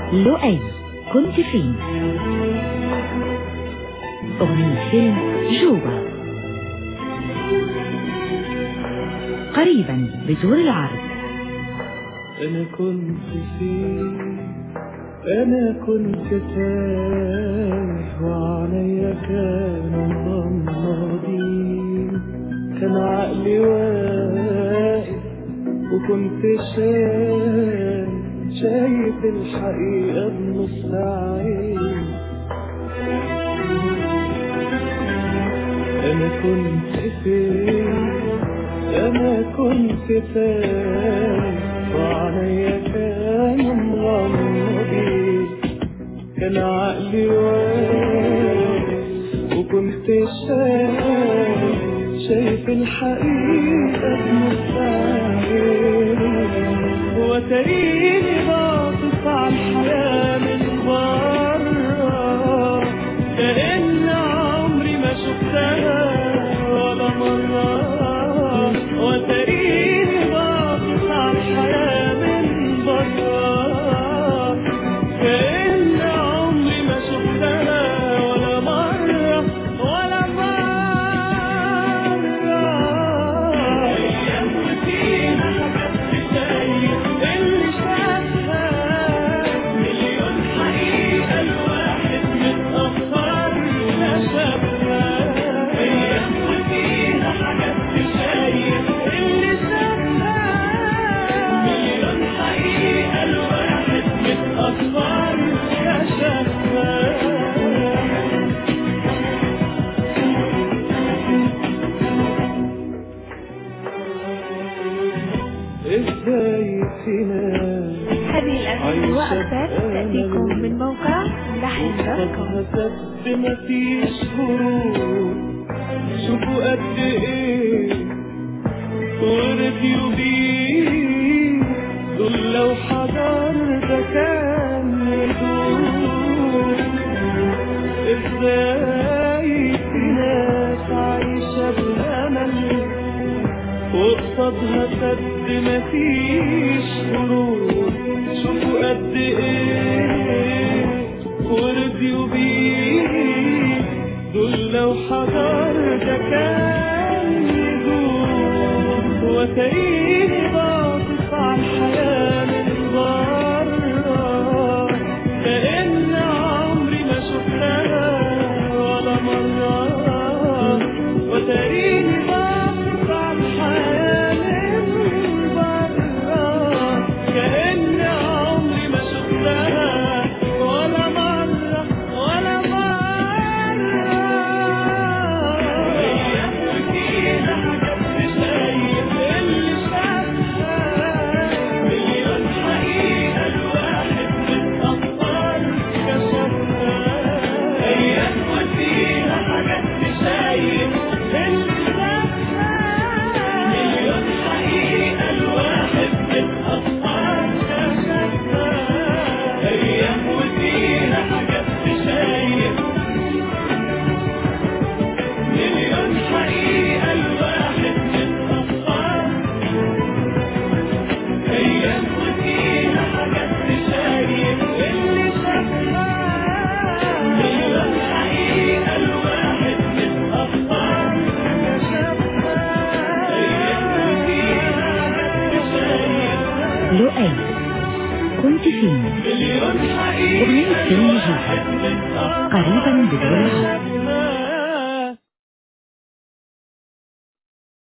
لؤي كنت فين أغنية فيلم جوبا قريبا بدور العرض أنا كنت فين أنا كنت تايه وعليا كانوا مغمضين كان عقلي واقف وكنت شايف شايف الحقيقة بنص عين أنا كنت فين أنا كنت تايه وعليا كانوا مغمضين كان عقلي واقف وكنت شايف شايف الحقيقة بمستعين وتريني باصص على الحياة من بره كأن عمري ما شفتها ولا مرة وتريني باصص على الحياة من بره كأن عمري ما شفتها ولا مرة ولا مرة أيام وسينا حاجات شايف اللي شافها مليون حقيقة الواحد متأخر ما شافها أيام وسينا حاجات شايف اللي شافها مليون حقيقة الواحد متأخر ما شافها ازاي في ناس هذه الأغاني وأكثر تأتيكم من موقع لحن دوت كوم وصفها سد مفيش هروب شوفوا قد ايه ورثيوا بيه دول لو حضر ده كان يدوب ازاي في ناس عايشة بأمل وقصادها سد مفيش هروب شوفوا قد ايه ورضيوا بيه دول لو حضر ده كان يدوم وتريني باصص على الحياة من بره كأن عمري ما شفتها ولا مرة وتريني باصص على الحياة من بره كأن عمري ما شفتها ولا مرة ولا مرة أيام وفينا حاجات شايف اللي شافها مليون حقيقة الواحد متأخر كشفها أيام وفينا حاجات شايف اللي شافها مليون حقيقة الواحد متأخر كشفها أيام وفينا حاجات شايف مليون حقيقة الواحد متأخر أيام وفينا حاجات شايف اللي شافها مليون حقيقة الواحد متأخر كشفها أيام وفينا حاجات شايف لؤي كنت فين مليون أغنية حقيقة فيلم الواحد جوبا